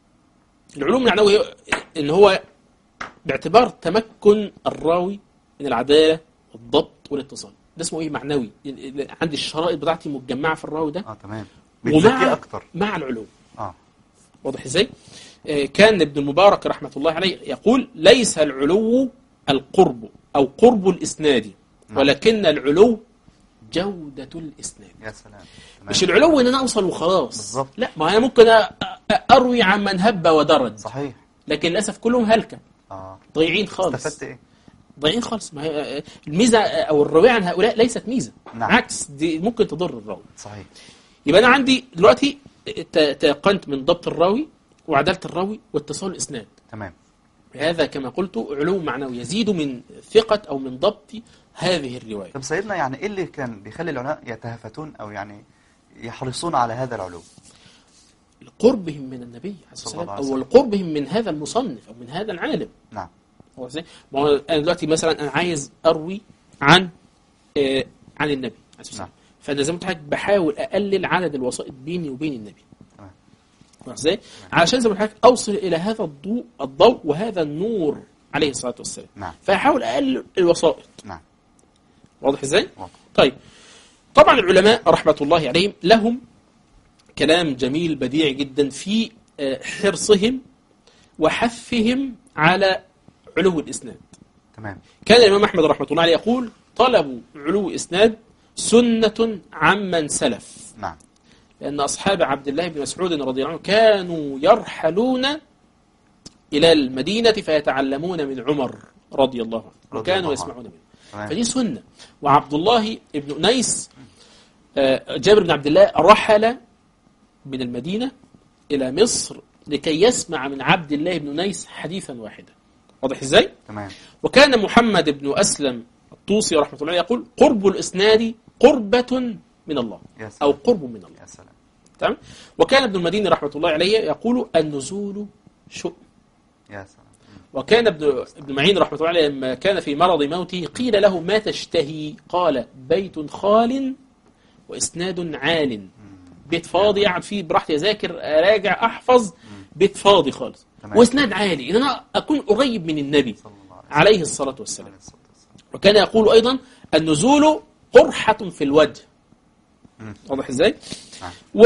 D: العلو المعنوي هو ان هو باعتبار تمكن الراوي من العداله والضبط والاتصال ده اسمه ايه معنوي عندي الشرائط بتاعتي متجمعه في الراوي ده
C: اه تمام
D: ومع
C: بتزكي اكتر
D: مع العلو
C: اه
D: واضح ازاي آه، كان ابن المبارك رحمه الله عليه يقول ليس العلو القرب او قرب الاسناد
C: نعم.
D: ولكن العلو جوده الاسناد
C: يا سلام تمام.
D: مش العلو ان انا اوصل وخلاص
C: بالظبط.
D: لا ما انا ممكن أ- أ- اروي عن من هب ودرج
C: صحيح
D: لكن للاسف كلهم هلكه
C: اه
D: ضايعين خالص
C: استفدت ايه
D: ضايعين خالص ما هي الميزه او الروايه عن هؤلاء ليست ميزه
C: نعم.
D: عكس دي ممكن تضر الراوي
C: صحيح
D: يبقى انا عندي دلوقتي ت- تيقنت من ضبط الراوي وعداله الراوي واتصال الاسناد
C: تمام
D: هذا كما قلت علو معنوي يزيد من ثقه او من ضبط هذه الروايه
C: طب سيدنا يعني ايه اللي كان بيخلي العلماء يتهافتون او يعني يحرصون على هذا العلو
D: لقربهم من النبي عليه الصلاه
C: صلى الله
D: والسلام
C: عليه
D: او لقربهم من هذا المصنف او من هذا العالم
C: نعم
D: هو ازاي؟ ما هو انا دلوقتي مثلا انا عايز اروي عن آه عن النبي عليه الصلاه والسلام
C: نعم.
D: فانا زي ما قلت لحضرتك بحاول اقلل عدد الوسائط بيني وبين النبي
C: تمام
D: واضح ازاي؟ علشان زي ما قلت لحضرتك اوصل الى هذا الضوء الضوء وهذا النور عليه الصلاه والسلام
C: نعم
D: فاحاول اقلل الوسائط
C: نعم
D: واضح ازاي؟
C: واضح.
D: طيب طبعا العلماء رحمه الله عليهم لهم كلام جميل بديع جدا في آه، حرصهم وحثهم على علو الاسناد
C: تمام
D: كان الإمام أحمد رحمة الله عليه يقول طلب علو إسناد سنة عمن سلف
C: نعم
D: لأن أصحاب عبد الله بن مسعود رضي الله عنه كانوا يرحلون إلى المدينة فيتعلمون من عمر رضي الله عنه
C: رضي
D: وكانوا
C: الله
D: يسمعون منه
C: تمام
D: فدي سنة وعبد الله بن أنيس آه، جابر بن عبد الله رحل من المدينة إلى مصر لكي يسمع من عبد الله بن أنيس حديثا واحدا واضح إزاي؟
C: تمام
D: وكان محمد بن أسلم الطوسي رحمه الله عليه يقول قرب الإسناد قربة من الله
C: يا
D: أو
C: سلام
D: قرب من الله
C: يا سلام
D: تمام وكان ابن المديني رحمة الله عليه يقول النزول شؤم
C: يا سلام مم.
D: وكان ابن ابن معين رحمه الله عليه لما كان في مرض موته قيل له ما تشتهي قال بيت خال وإسناد عال بيت فاضي قاعد فيه براحتي أذاكر أراجع أحفظ بيت فاضي خالص
C: تمام.
D: وإسناد عالي إن أنا أكون قريب من النبي
C: صلى الله عليه
D: عليه الصلاة والسلام
C: عليه الصلاة والسلام
D: وكان يقول أيضا النزول قرحة في الوجه
C: مم.
D: واضح ازاي؟
C: نعم.
D: و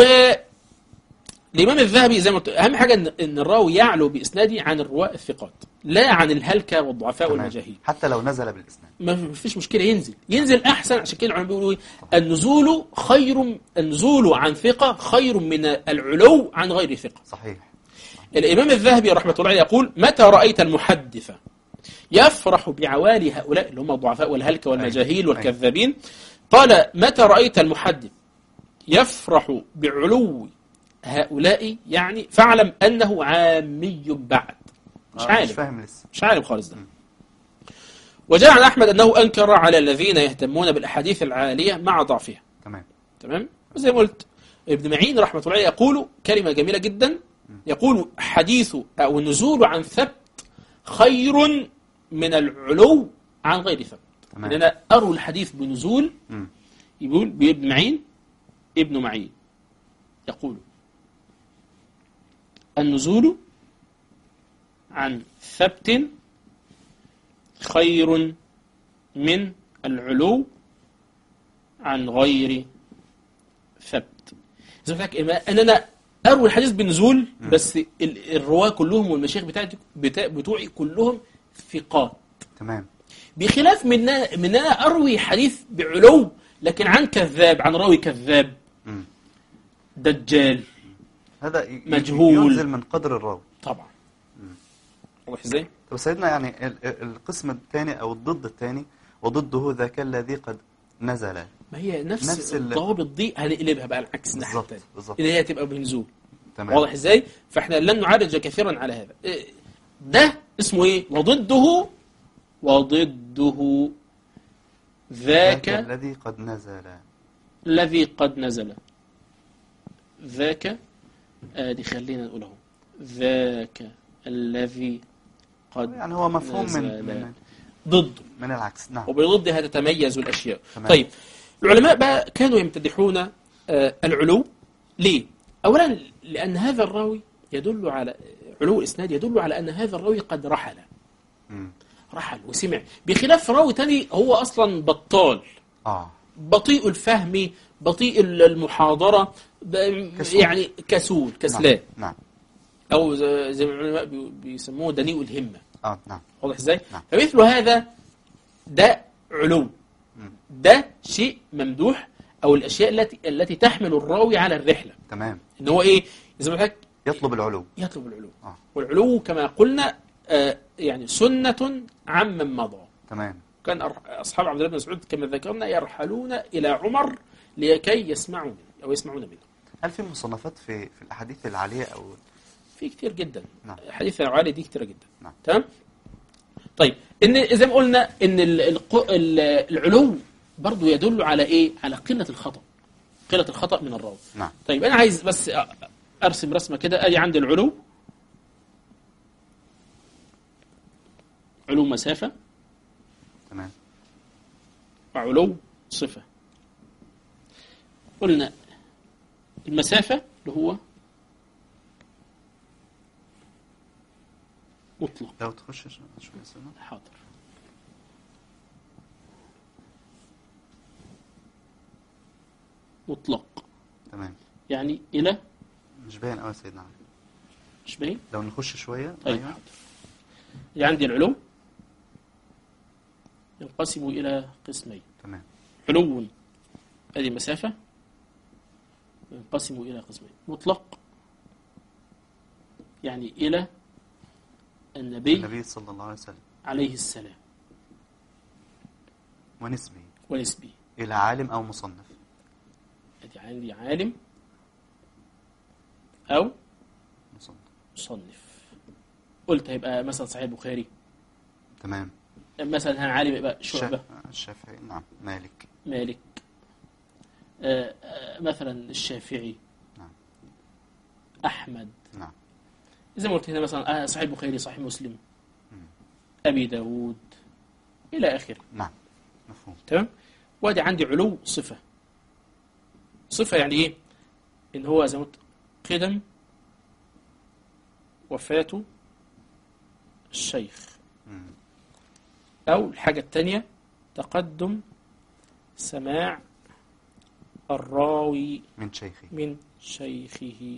D: الإمام الذهبي زي ما قلت أهم حاجة إن إن الراوي يعلو بإسناده عن الرواة الثقات لا عن الهلكة والضعفاء
C: تمام.
D: والمجاهيل
C: حتى لو نزل بالاسناد
D: ما فيش مشكلة ينزل ينزل أحسن عشان كده العلماء بيقولوا إيه النزول خير النزول عن ثقة خير من العلو عن غير ثقة
C: صحيح
D: الإمام الذهبي رحمة الله عليه يقول متى رأيت المحدث يفرح بعوالي هؤلاء اللي هم الضعفاء والهلكة والمجاهيل
C: أيوة.
D: والكذابين قال متى رأيت المحدث يفرح بعلو هؤلاء يعني فاعلم أنه عامي بعد مش
C: آه،
D: عالم
C: مش فاهم لسه
D: مش عالم خالص ده وجاء عن أحمد أنه أنكر على الذين يهتمون بالأحاديث العالية مع ضعفها
C: تمام
D: تمام زي ما قلت ابن معين رحمة الله عليه يقول كلمة جميلة جدا يقول حديث أو النزول عن ثبت خير من العلو عن غير ثبت
C: تمام.
D: إن أنا أروي الحديث بنزول
C: مم.
D: يقول بابن معين ابن معين يقول النزول عن ثبت خير من العلو عن غير ثبت زي ما قلت لك إما- ان انا اروي الحديث بنزول بس ال- الرواه كلهم والمشايخ بتاعتي بتا- بتوعي كلهم ثقات
C: تمام
D: بخلاف من أنا- من انا اروي حديث بعلو لكن عن كذاب عن راوي كذاب
C: مم.
D: دجال
C: هذا ي- ي-
D: مجهول.
C: ينزل من قدر الراوي
D: طبعا واضح ازاي؟
C: طب سيدنا يعني ال- ال- القسم الثاني او الضد الثاني وضده ذاك الذي قد نزل
D: ما هي نفس,
C: نفس
D: نفس
C: ال-
D: الضوابط دي هنقلبها بقى العكس الناحيه
C: بالظبط
D: الثانيه
C: بالظبط
D: اللي هي تبقى بنزول
C: تمام
D: واضح ازاي؟ فاحنا لن نعالج كثيرا على هذا إيه، ده اسمه ايه؟ وضده وضده
C: ذاك
D: ذاك
C: الذي قد نزل
D: الذي قد نزل ذاك ادي خلينا نقوله ذاك الذي قد
C: يعني هو مفهوم
D: نزل.
C: من من,
D: ضده
C: من العكس نعم
D: وبضدها تتميز الأشياء
C: تمام.
D: طيب العلماء بقى كانوا يمتدحون آه، العلو ليه؟ أولا لأن هذا الراوي يدل على علو الإسناد يدل على أن هذا الراوي قد رحل
C: مم.
D: رحل وسمع بخلاف راوي تاني هو أصلا بطال
C: اه
D: بطيء الفهم بطيء المحاضرة ب-
C: كسول.
D: يعني كسول كسلان
C: نعم
D: أو ز- زي ما العلماء بي- بيسموه دنيء الهمة
C: اه نعم
D: واضح ازاي؟
C: نعم.
D: فمثل هذا ده علو
C: مم.
D: ده شيء ممدوح او الاشياء التي التي تحمل الراوي على الرحله
C: تمام
D: ان هو ايه زي ما قلت لك
C: يطلب العلو
D: يطلب العلو
C: آه.
D: والعلو كما قلنا آه يعني سنه عمن مضى
C: تمام
D: كان أر- اصحاب عبد الله بن مسعود كما ذكرنا يرحلون الى عمر لكي يسمعوا منه او يسمعون منه
C: هل في مصنفات في في الاحاديث العاليه او
D: في كتير جدا
C: نعم.
D: حديث العالي دي كتير جدا
C: نعم.
D: تمام طيب ان زي ما قلنا ان ال- الق- ال- العلو برضو يدل على ايه على قله الخطا قله الخطا من الراوي
C: نعم
D: طيب انا عايز بس أ- ارسم رسمه كده ادي عندي العلو علو مسافه
C: تمام
D: وعلو صفه قلنا المسافه اللي هو مطلق
C: لو تخش شو- شويه سنه
D: حاضر مطلق
C: تمام
D: يعني إلى
C: مش باين قوي يا سيدنا علي
D: مش باين
C: لو نخش شويه
D: طيب
C: ايوه
D: حاضر اللي عندي العلو ينقسم إلى قسمين
C: تمام
D: علو هذه مسافة ينقسم إلى قسمين مطلق يعني إلى النبي
C: النبي صلى الله عليه وسلم
D: عليه السلام
C: ونسبه
D: ونسبي
C: الى عالم او مصنف
D: أدي عندي عالم أو
C: مصنف
D: مصنف قلت هيبقى مثلا صحيح البخاري
C: تمام
D: مثلا عالم يبقى شعبة
C: الشا- الشافعي نعم مالك
D: مالك آه، آه، مثلا الشافعي
C: نعم.
D: أحمد
C: نعم
D: زي ما قلت هنا مثلا آه، صحيح البخاري صحيح مسلم
C: مم.
D: أبي داود إلى آخره
C: نعم مفهوم
D: تمام وادي عندي علو صفة صفة يعني إيه إن هو زي ما قلت قدم وفاة الشيخ
C: مم.
D: أو الحاجة التانية تقدم سماع الراوي
C: من شيخي
D: من شيخه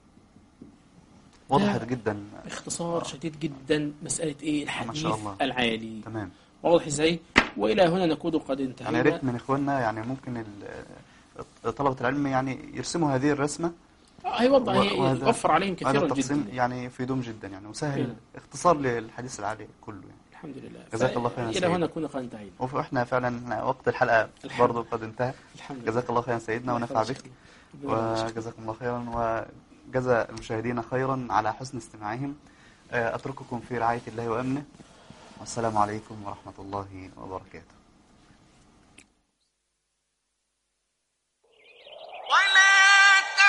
C: وضحت
D: لا.
C: جدا
D: باختصار شديد جدا مسألة إيه
C: ما
D: الحديث
C: شاء الله.
D: العالي
C: تمام
D: واضح إزاي وإلى هنا نكون قد
C: يعني يا
D: انتهينا
C: ريت من اخواننا يعني ممكن ال- طلبة العلم يعني يرسموا هذه الرسمة
D: هيوضح
C: و-
D: هي-
C: وهذا-
D: يوفر عليهم
C: هذا
D: كثيرا
C: التقسيم
D: جدا
C: يعني يفيدهم جدا يعني وسهل
D: نعم.
C: اختصار للحديث العالي كله يعني
D: الحمد لله
C: جزاك الله خيرا يا
D: إلى
C: سيدي.
D: هنا نكون قد انتهينا
C: واحنا فعلا وقت الحلقة
D: الحمد
C: برضه قد انتهى
D: الحمد لله
C: جزاك الله خيرا سيدنا ونفع بك وجزاكم الله خيرا وجزا المشاهدين خيرا على حسن استماعهم آه، أترككم في رعاية الله وأمنه والسلام عليكم ورحمة الله وبركاته
A: ولا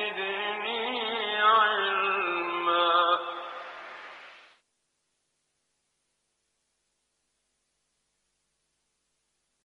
B: زدني